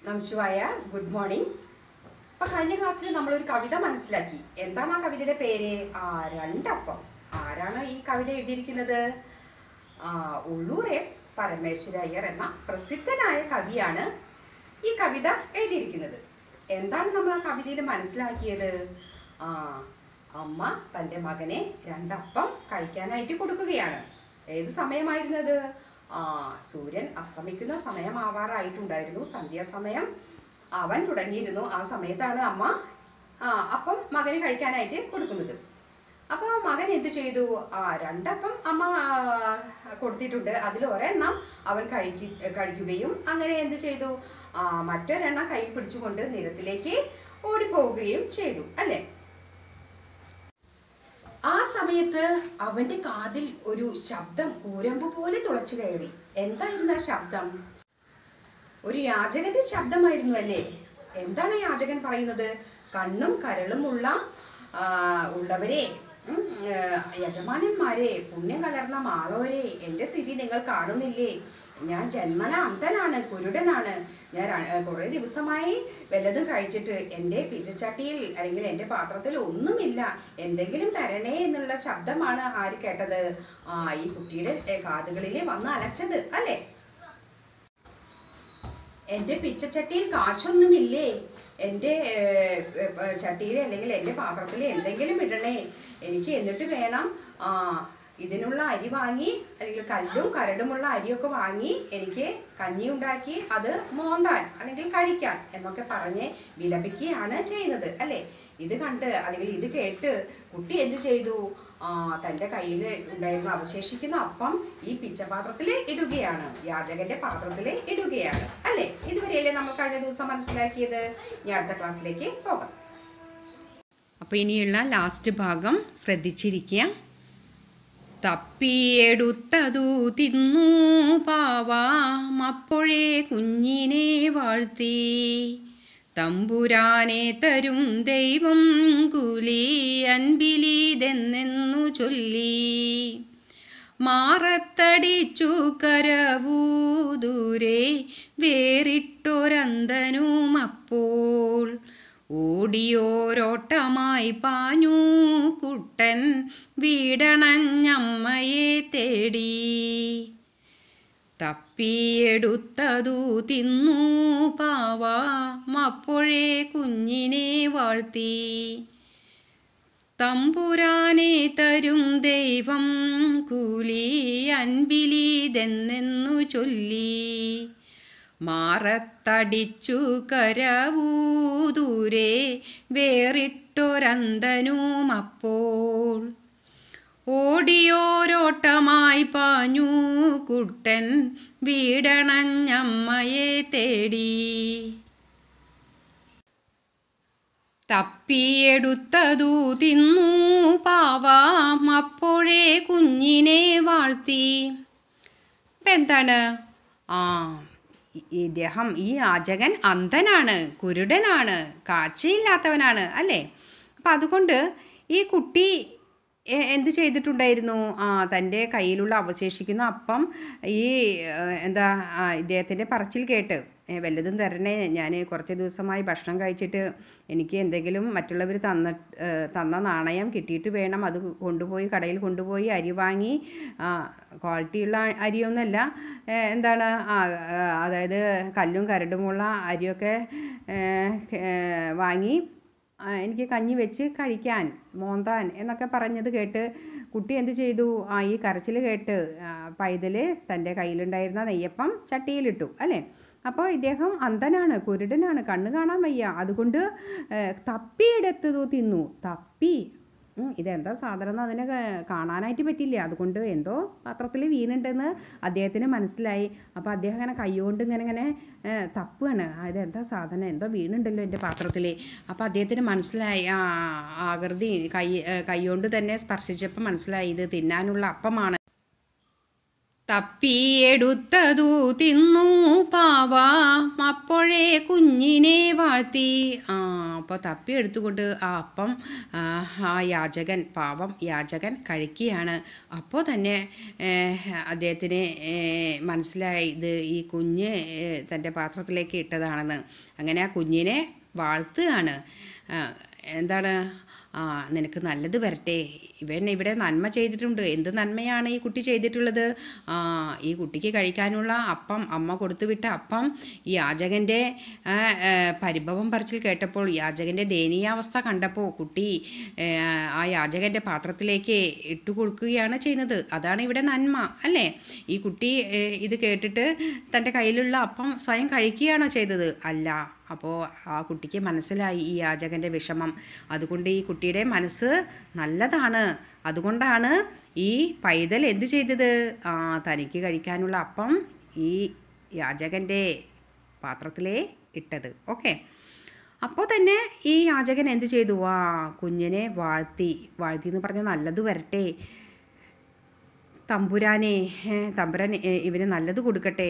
Namah Shivaya good morning അപ്പൊ കഴിഞ്ഞ ക്ലാസ്സിൽ നമ്മളൊരു കവിത മനസ്സിലാക്കി എന്താണ് ആ കവിതയുടെ പേര് ആ രണ്ടപ്പം ആരാണ് ഈ കവിത എഴുതിയിരിക്കുന്നത് ആ ഉള്ളൂർ എസ് പരമേശ്വര അയ്യർ എന്ന പ്രസിദ്ധനായ കവിയാണ് ഈ കവിത എഴുതിയിരിക്കുന്നത് എന്താണ് നമ്മൾ ആ കവിതയിൽ മനസ്സിലാക്കിയത് ആ അമ്മ തൻ്റെ മകനെ രണ്ടപ്പം കഴിക്കാനായിട്ട് കൊടുക്കുകയാണ് ഏത് സമയമായിരുന്നത് ആ സൂര്യൻ അസ്തമിക്കുന്ന സമയമാവാറായിട്ടുണ്ടായിരുന്നു സന്ധ്യാസമയം അവൻ തുടങ്ങിയിരുന്നു ആ സമയത്താണ് അമ്മ ആ അപ്പം മകന് കഴിക്കാനായിട്ട് കൊടുക്കുന്നത് അപ്പോൾ ആ മകൻ എന്ത് ചെയ്തു ആ രണ്ടപ്പം അമ്മ ആ, കൊടുത്തിട്ടുണ്ട് അതിൽ ഒരെണ്ണം അവൻ കഴിക്കു കഴിക്കുകയും അങ്ങനെ എന്ത് ചെയ്തു ആ മറ്റൊരെണ്ണം കയ്യിൽ പിടിച്ചുകൊണ്ട് നിരത്തിലേക്ക് ഓടിപ്പോവുകയും ചെയ്തു അല്ലേ ആ സമയത്ത് അവന്റെ കാതിൽ ഒരു ശബ്ദം കൂരമ്പ് പോലെ തുളച്ചു കയറി എന്തായിരുന്നു ആ ശബ്ദം ഒരു യാചകന്റെ ശബ്ദമായിരുന്നു അല്ലേ എന്താണ് യാചകൻ പറയുന്നത് കണ്ണും കരളുമുള്ള ആ, ഉള്ളവരെ ഉം, ആ, യജമാനന്മാരെ പുണ്യം കലർന്ന മാളവരെ എൻ്റെ സ്ഥിതി നിങ്ങൾ കാണുന്നില്ലേ ഞാൻ ജന്മന അന്ധനാണ് കുരുടനാണ് ഞാൻ ര- കുറേ ദിവസമായി വല്ലതും കഴിച്ചിട്ട് എൻ്റെ പിച്ചച്ചട്ടിയിൽ അല്ലെങ്കിൽ എൻ്റെ പാത്രത്തിൽ ഒന്നുമില്ല എന്തെങ്കിലും തരണേ എന്നുള്ള ശബ്ദമാണ് ആര് കേട്ടത് ആ ഈ കുട്ടിയുടെ ഏ, കാതുകളിൽ വന്ന് അലച്ചത് അല്ലേ എൻ്റെ പിച്ചച്ചട്ടിയിൽ കാശൊന്നുമില്ലേ എൻ്റെ ഏർ, ഏർ, ചട്ടിയിൽ അല്ലെങ്കിൽ എൻ്റെ പാത്രത്തിൽ എന്തെങ്കിലും ഇടണേ എനിക്ക് എന്നിട്ട് വേണം ആ ഇതിനുള്ള അരി വാങ്ങി അല്ലെങ്കിൽ കല്ലും കരടുമുള്ള അരിയൊക്കെ വാങ്ങി എനിക്ക് കഞ്ഞി ഉണ്ടാക്കി അത് മോന്താൻ അല്ലെങ്കിൽ കഴിക്കാൻ എന്നൊക്കെ പറഞ്ഞ് വിലപിക്കുകയാണ് ചെയ്യുന്നത് അല്ലേ ഇത് കണ്ട് അല്ലെങ്കിൽ ഇത് കേട്ട് കുട്ടി എന്ത് ചെയ്തു ആ തൻ്റെ കയ്യിൽ ഉണ്ടായിരുന്ന അവശേഷിക്കുന്ന അപ്പം ഈ പിച്ചപാത്രത്തിൽ ഇടുകയാണ് യാചകന്റെ പാത്രത്തിൽ ഇടുകയാണ് അല്ലേ ഇതുവരെയല്ലേ നമ്മൾ കഴിഞ്ഞ ദിവസം മനസ്സിലാക്കിയത് ഇനി അടുത്ത ക്ലാസ്സിലേക്ക് പോകാം അപ്പോൾ ഇനിയുള്ള ലാസ്റ്റ് ഭാഗം ശ്രദ്ധിച്ചിരിക്കുക തപ്പിയെടുത്തതു തിന്നു പാവാം അപ്പോഴേ കുഞ്ഞിനെ വാഴ്ത്തി തമ്പുരാനെ തരും ദൈവം കുലി അൻപിലിതെന്നു ചൊല്ലി മാറത്തടിച്ചു കരവൂദൂരെ വേറിട്ടൊരന്തനും അപ്പോൾ ഓടിയോരോട്ടമായി പാഞ്ഞു കുട്ടൻ വീടണഞ്ഞമ്മയെ തേടി തപ്പിയെടുത്തതു തിന്നു പാവാം അപ്പോഴേ കുഞ്ഞിനെ വാഴ്ത്തി തമ്പുരാനെ തരും ദൈവം കൂലി അൻപിലിതെന്നു ചൊല്ലി മാറത്തടിച്ചു കരവൂദൂരെ വേറിട്ടൊരന്തനും അപ്പോൾ ഓടിയോരോട്ടമായി പാഞ്ഞു കുട്ടൻ വീടണഞ്ഞമ്മയെ തേടി തപ്പിയെടുത്തതു തിന്നു പാവാം അപ്പോഴേ കുഞ്ഞിനെ വാഴ്ത്തി ഇപ്പം എന്താണ് ആ ഇ- ഇദ്ദേഹം ഈ യാചകൻ അന്ധനാണ് കുരുടനാണ് കാഴ്ചയില്ലാത്തവനാണ് അല്ലേ അപ്പം അതുകൊണ്ട് ഈ കുട്ടി എ- എന്ത് ചെയ്തിട്ടുണ്ടായിരുന്നു ആ തൻ്റെ കയ്യിലുള്ള അവശേഷിക്കുന്ന അപ്പം ഈ ഏഹ്, എന്താ ആ, ഇദ്ദേഹത്തിൻ്റെ പറച്ചിൽ കേട്ട് "ഏ, വല്ലതും തരണേ ഞാൻ കുറച്ച് ദിവസമായി ഭക്ഷണം കഴിച്ചിട്ട് എനിക്ക് എന്തെങ്കിലും മറ്റുള്ളവർ തന്ന ഏഹ്, തന്ന നാണയം കിട്ടിയിട്ട് വേണം അത് കൊണ്ടുപോയി കടയിൽ കൊണ്ടുപോയി അരി വാങ്ങി ആ, ക്വാളിറ്റിയുള്ള അരിയൊന്നുമല്ല ഏഹ്, എന്താണ് ആ ആ, അതായത് കല്ലും കരടുമുള്ള അരിയൊക്കെ ഏഹ്, ഏഹ്, വാങ്ങി ആ, എനിക്ക് കഞ്ഞി വെച്ച് കഴിക്കാൻ മോന്താൻ എന്നൊക്കെ പറഞ്ഞത് കേട്ട് കുട്ടി എന്ത് ചെയ്തു ആ ഈ കരച്ചിൽ കേട്ട് ആ, പൈതൽ തൻ്റെ കയ്യിലുണ്ടായിരുന്ന നെയ്യപ്പം ചട്ടിയിലിട്ടു അല്ലേ അപ്പോൾ ഇദ്ദേഹം അന്ധനാണ് കുരുടനാണ് കണ്ണ് കാണാൻ വയ്യ അതുകൊണ്ട് ഏ, തപ്പിയെടുത്തതു തിന്നു തപ്പി ഉം, ഇതെന്താ സാധനം എന്ന് അതിനെ ക- കാണാനായിട്ട് പറ്റില്ല അതുകൊണ്ട് എന്തോ പാത്രത്തിൽ വീണുണ്ടെന്ന് അദ്ദേഹത്തിന് മനസ്സിലായി അപ്പോൾ അദ്ദേഹം ഇങ്ങനെ കൈകൊണ്ട് ഇങ്ങനെ ഇങ്ങനെ ഏ, തപ്പുകയാണ് ആ, ഇതെന്താ സാധനം എന്തോ വീണുണ്ടല്ലോ എൻ്റെ പാത്രത്തിൽ അപ്പോൾ അദ്ദേഹത്തിന് മനസ്സിലായി ആ ആകൃതി കൈ ഏ, കൈകൊണ്ട് തന്നെ സ്പർശിച്ചപ്പോൾ മനസ്സിലായി ഇത് തിന്നാനുള്ള അപ്പമാണ് തപ്പിയെടുത്തതു തിന്നു പാവാം അപ്പോഴേ അപ്പോഴേ കുഞ്ഞിനെ വാഴ്ത്തി ആ അപ്പോൾ തപ്പി എടുത്തുകൊണ്ട് ആ അപ്പം ആ, ആ യാചകൻ പാവം യാചകൻ കഴിക്കുകയാണ് അപ്പോൾ തന്നെ ഏഹ്, അദ്ദേഹത്തിന് ഏഹ്, മനസ്സിലായി ഇത് ഈ കുഞ്ഞ് ഏഹ്, തൻ്റെ പാത്രത്തിലേക്ക് ഇട്ടതാണെന്ന് അങ്ങനെ ആ കുഞ്ഞിനെ വാഴ്ത്തുകയാണ് ആ, എന്താണ് ആ നിനക്ക് നല്ലത് വരട്ടെ ഇവൻ ഇവിടെ നന്മ ചെയ്തിട്ടുണ്ട് എന്ത് നന്മയാണ് ഈ കുട്ടി ചെയ്തിട്ടുള്ളത് ആ ഈ കുട്ടിക്ക് കഴിക്കാനുള്ള അപ്പം അമ്മ കൊടുത്തുവിട്ട അപ്പം ഈ യാചകൻ്റെ ആ, ആ, പരിഭവം പറച്ചിൽ കേട്ടപ്പോൾ യാചകൻ്റെ ദയനീയാവസ്ഥ കണ്ടപ്പോൾ കുട്ടി ഏ, ആ യാചകൻ്റെ പാത്രത്തിലേക്ക് ഇട്ടു കൊടുക്കുകയാണ് ചെയ്യുന്നത് അതാണ് ഇവിടെ നന്മ അല്ലേ ഈ കുട്ടി ഏ, ഇത് കേട്ടിട്ട് തൻ്റെ കയ്യിലുള്ള അപ്പം സ്വയം കഴിക്കുകയാണോ ചെയ്തത് അല്ല അപ്പോൾ ആ കുട്ടിക്ക് മനസ്സിലായി ഈ യാചകൻ്റെ വിഷമം അതുകൊണ്ട് ഈ കുട്ടിയുടെ മനസ്സ് നല്ലതാണ് അതുകൊണ്ടാണ് ഈ പൈതൽ എന്ത് ചെയ്തത് ആ തനിക്ക് കഴിക്കാനുള്ള അപ്പം ഈ യാചകൻ്റെ പാത്രത്തിലേ ഇട്ടത് ഓക്കെ അപ്പോൾ തന്നെ ഈ യാചകൻ എന്ത് ചെയ്തു ആ കുഞ്ഞിനെ വാഴ്ത്തി വാഴ്ത്തി എന്ന് പറഞ്ഞാൽ നല്ലത് വരട്ടെ തമ്പുരാനെ ഏ, തമ്പുരാൻ ഏ, ഇവന് നല്ലത് കൊടുക്കട്ടെ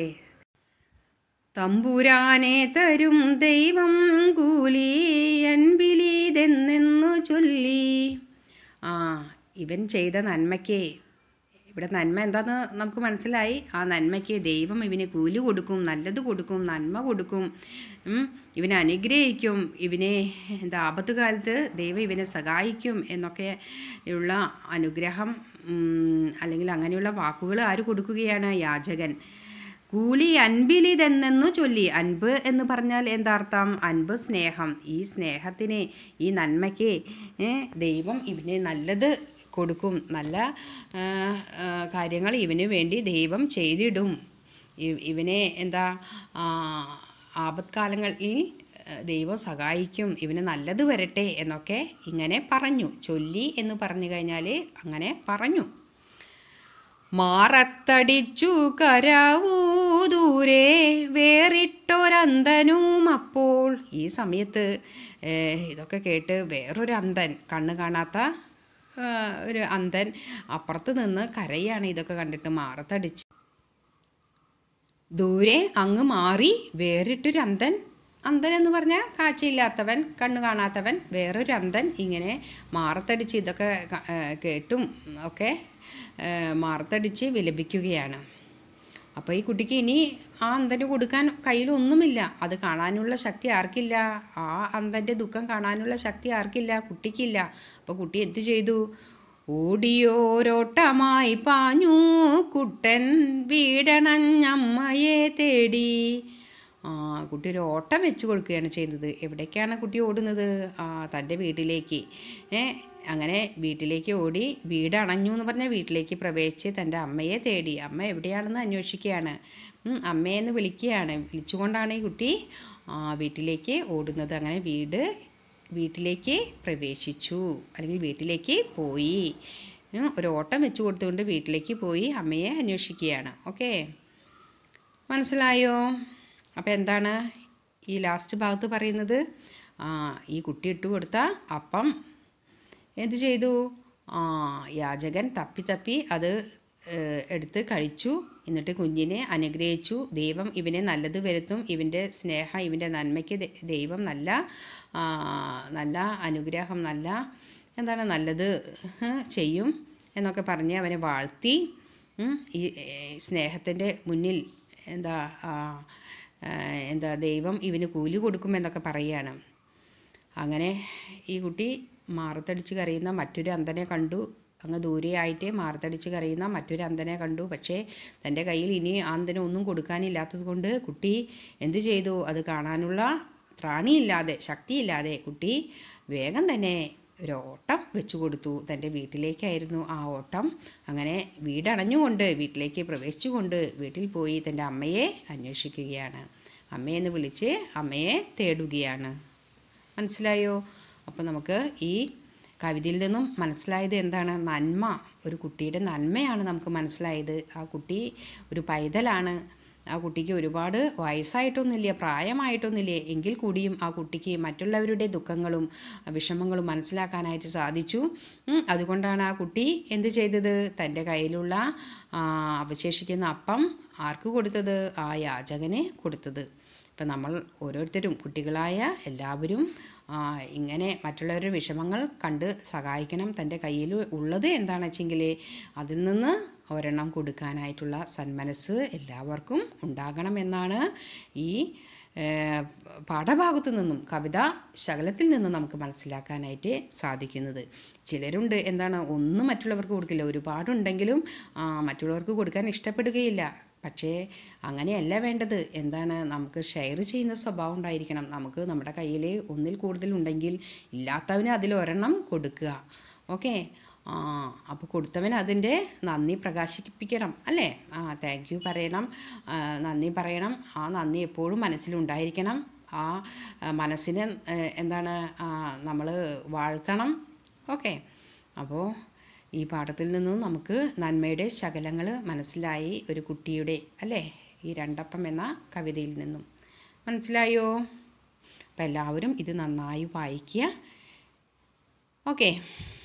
തമ്പുരാനെ തരും ദൈവം കൂലി അൻപിലീതെന്നു ചൊല്ലി ആ ഇവൻ ചെയ്ത നന്മയ്ക്ക് ഇവിടെ നന്മ എന്താന്ന് നമുക്ക് മനസ്സിലായി ആ നന്മയ്ക്ക് ദൈവം ഇവന് കൂലി കൊടുക്കും നല്ലത് കൊടുക്കും നന്മ കൊടുക്കും ഉം, ഇവനെ അനുഗ്രഹിക്കും ഇവനെ എന്താ ആപത്ത് കാലത്ത് ദൈവം ഇവനെ സഹായിക്കും എന്നൊക്കെ ഉള്ള അനുഗ്രഹം ഉം, അല്ലെങ്കിൽ അങ്ങനെയുള്ള വാക്കുകൾ ആര് കൊടുക്കുകയാണ് യാചകൻ കൂലി അൻപിലിതെന്നു ചൊല്ലി അൻപ് എന്ന് പറഞ്ഞാൽ എന്താർത്ഥം അൻപ് സ്നേഹം ഈ സ്നേഹത്തിന് ഈ നന്മയ്ക്ക് ഏ, ദൈവം ഇവന് നല്ലത് കൊടുക്കും നല്ല ആ, ആ, കാര്യങ്ങൾ ഇവന് വേണ്ടി ദൈവം ചെയ്തിടും ഇ- ഇവനെ എന്താ ആ, ആപത്കാലങ്ങളിൽ ആ, ദൈവം സഹായിക്കും ഇവന് നല്ലത് വരട്ടെ എന്നൊക്കെ ഇങ്ങനെ പറഞ്ഞു ചൊല്ലി എന്ന് പറഞ്ഞു കഴിഞ്ഞാൽ അങ്ങനെ പറഞ്ഞു മാറത്തടിച്ചു കരാവൂ ദൂരെ വേറിട്ടൊരന്തനും അപ്പോൾ ഈ സമയത്ത് ഏഹ്, ഇതൊക്കെ കേട്ട് വേറൊരു അന്തൻ കണ്ണ് കാണാത്ത ആ, ഒരു അന്തൻ അപ്പുറത്ത് നിന്ന് കരയാണ് ഇതൊക്കെ കണ്ടിട്ട് മാറത്തടിച്ച് ദൂരെ അങ്ങ് മാറി വേറിട്ടൊരു അന്തൻ അന്തൻ എന്ന് പറഞ്ഞാൽ കാഴ്ചയില്ലാത്തവൻ കണ്ണു കാണാത്തവൻ വേറൊരു അന്തൻ ഇങ്ങനെ മാറത്തടിച്ച് ഇതൊക്കെ ക- ഏ, കേട്ടും ഒക്കെ ഏ, മാറത്തടിച്ച് വിലപിക്കുകയാണ് അപ്പോൾ ഈ കുട്ടിക്ക് ഇനി ആ അന്തന് കൊടുക്കാൻ കയ്യിലൊന്നുമില്ല അത് കാണാനുള്ള ശക്തി ആർക്കില്ല ആ അന്തൻ്റെ ദുഃഖം കാണാനുള്ള ശക്തി ആർക്കില്ല കുട്ടിക്കില്ല അപ്പോൾ കുട്ടി എന്ത് ചെയ്തു ഓടിയോരോട്ടമായി പാഞ്ഞു കുട്ടൻ വീടണഞ്ഞമ്മയെ തേടി ആ കുട്ടി ഒരു ഓട്ടം വെച്ച് കൊടുക്കുകയാണ് ചെയ്യുന്നത് എവിടേക്കാണ് കുട്ടി ഓടുന്നത് ആ തൻ്റെ വീട്ടിലേക്ക് ഏ അങ്ങനെ വീട്ടിലേക്ക് ഓടി വീട് അണഞ്ഞു എന്ന് പറഞ്ഞാൽ വീട്ടിലേക്ക് പ്രവേശിച്ച് തൻ്റെ അമ്മയെ തേടി അമ്മ എവിടെയാണെന്ന് അന്വേഷിക്കുകയാണ് ഉം, അമ്മയെന്ന് വിളിക്കുകയാണ് വിളിച്ചുകൊണ്ടാണ് ഈ കുട്ടി ആ, വീട്ടിലേക്ക് ഓടുന്നത് അങ്ങനെ വീട് വീട്ടിലേക്ക് പ്രവേശിച്ചു അല്ലെങ്കിൽ വീട്ടിലേക്ക് പോയി ഉം, ഒരു ഓട്ടം വെച്ച് കൊടുത്തുകൊണ്ട് വീട്ടിലേക്ക് പോയി അമ്മയെ അന്വേഷിക്കുകയാണ് ഓക്കേ മനസ്സിലായോ അപ്പോൾ എന്താണ് ഈ ലാസ്റ്റ് ഭാഗത്ത് പറയുന്നത് ആ ഈ കുട്ടി ഇട്ട് കൊടുത്ത അപ്പം എന്ത് ചെയ്തു ആ യാചകൻ തപ്പി തപ്പി അത് ഏഹ്, എടുത്ത് കഴിച്ചു എന്നിട്ട് കുഞ്ഞിനെ അനുഗ്രഹിച്ചു ദൈവം ഇവനെ നല്ലത് വരുത്തും ഇവൻ്റെ സ്നേഹം ഇവൻ്റെ നന്മയ്ക്ക് ദ- ദൈവം നല്ല ആ, നല്ല അനുഗ്രഹം നല്ല എന്താണ് നല്ലത് ചെയ്യും എന്നൊക്കെ പറഞ്ഞ് അവനെ വാഴ്ത്തി ഉം, ഈ സ്നേഹത്തിൻ്റെ മുന്നിൽ എന്താ ആ, ആ, എന്താ ദൈവം ഇവന് കൂലി കൊടുക്കുമെന്നൊക്കെ പറയുകയാണ് അങ്ങനെ ഈ കുട്ടി മാറത്തടിച്ച് കരയുന്ന മറ്റൊരു അന്തനെ കണ്ടു അങ്ങ് ദൂരെയായിട്ട് മാറത്തടിച്ച് കരയുന്ന മറ്റൊരു അന്തനെ കണ്ടു പക്ഷേ തൻ്റെ കയ്യിൽ ഇനി ആ അന്തന് ഒന്നും കൊടുക്കാനില്ലാത്തത് കൊണ്ട് കുട്ടി എന്ത് ചെയ്തു അത് കാണാനുള്ള ത്രാണിയില്ലാതെ ശക്തിയില്ലാതെ കുട്ടി വേഗം തന്നെ ഒരു ഓട്ടം വെച്ചു കൊടുത്തു തൻ്റെ വീട്ടിലേക്കായിരുന്നു ആ ഓട്ടം അങ്ങനെ വീടണഞ്ഞുകൊണ്ട് വീട്ടിലേക്ക് പ്രവേശിച്ചുകൊണ്ട് വീട്ടിൽ പോയി തൻ്റെ അമ്മയെ അന്വേഷിക്കുകയാണ് അമ്മയെന്ന് വിളിച്ച് അമ്മയെ തേടുകയാണ് മനസ്സിലായോ അപ്പോൾ നമുക്ക് ഈ കവിതയിൽ നിന്നും മനസ്സിലായത് എന്താണ് നന്മ ഒരു കുട്ടിയുടെ നന്മയാണ് നമുക്ക് മനസ്സിലായത് ആ കുട്ടി ഒരു പൈതലാണ് ആ കുട്ടിക്ക് ഒരുപാട് വയസ്സായിട്ടൊന്നുമില്ല പ്രായമായിട്ടൊന്നുമില്ല എങ്കിൽ കൂടിയും ആ കുട്ടിക്ക് മറ്റുള്ളവരുടെ ദുഃഖങ്ങളും വിഷമങ്ങളും മനസ്സിലാക്കാനായിട്ട് സാധിച്ചു ഉം, അതുകൊണ്ടാണ് ആ കുട്ടി എന്ത് ചെയ്തത് തൻ്റെ കയ്യിലുള്ള ആ, അവശേഷിക്കുന്ന അപ്പം ആർക്ക് കൊടുത്തത് ആ യാചകന് കൊടുത്തത് ഇപ്പം നമ്മൾ ഓരോരുത്തരും കുട്ടികളായ എല്ലാവരും ആ, ഇങ്ങനെ മറ്റുള്ളവരുടെ വിഷമങ്ങൾ കണ്ട് സഹായിക്കണം തൻ്റെ കയ്യിൽ ഉള്ളത് എന്താണെന്ന് വെച്ചെങ്കിൽ അതിൽ നിന്ന് ഒരെണ്ണം കൊടുക്കാനായിട്ടുള്ള സന്മനസ് എല്ലാവർക്കും ഉണ്ടാകണമെന്നാണ് ഈ ഏഹ്, പാഠഭാഗത്തു നിന്നും കവിത ശകലത്തിൽ നിന്നും നമുക്ക് മനസ്സിലാക്കാനായിട്ട് സാധിക്കുന്നത് ചിലരുണ്ട് എന്താണ് ഒന്നും മറ്റുള്ളവർക്ക് കൊടുക്കില്ല ഒരുപാടുണ്ടെങ്കിലും ആ, മറ്റുള്ളവർക്ക് കൊടുക്കാൻ ഇഷ്ടപ്പെടുകയില്ല പക്ഷേ അങ്ങനെയല്ല വേണ്ടത് എന്താണ് നമുക്ക് ഷെയർ ചെയ്യുന്ന സ്വഭാവം ഉണ്ടായിരിക്കണം നമുക്ക് നമ്മുടെ കയ്യിൽ ഒന്നിൽ കൂടുതൽ ഉണ്ടെങ്കിൽ ഇല്ലാത്തവന് അതിൽ ഒരെണ്ണം കൊടുക്കുക ഓക്കെ ആ അപ്പോൾ കൊടുത്തവൻ അതിൻ്റെ നന്ദി പ്രകാശിപ്പിക്കണം അല്ലേ ആ താങ്ക് യു പറയണം ആ, നന്ദി പറയണം ആ നന്ദി എപ്പോഴും മനസ്സിലുണ്ടായിരിക്കണം ആ ആ, മനസ്സിനെ ഏ, എന്താണ് നമ്മൾ വാഴ്ത്തണം ഓക്കെ അപ്പോൾ ഈ പാഠത്തിൽ നിന്നും നമുക്ക് നന്മയുടെ ശകലങ്ങൾ മനസ്സിലായി ഒരു കുട്ടിയുടെ അല്ലേ ഈ രണ്ടപ്പം എന്ന കവിതയിൽ നിന്നും മനസ്സിലായോ അപ്പം എല്ലാവരും ഇത് നന്നായി വായിക്കുക ഓക്കെ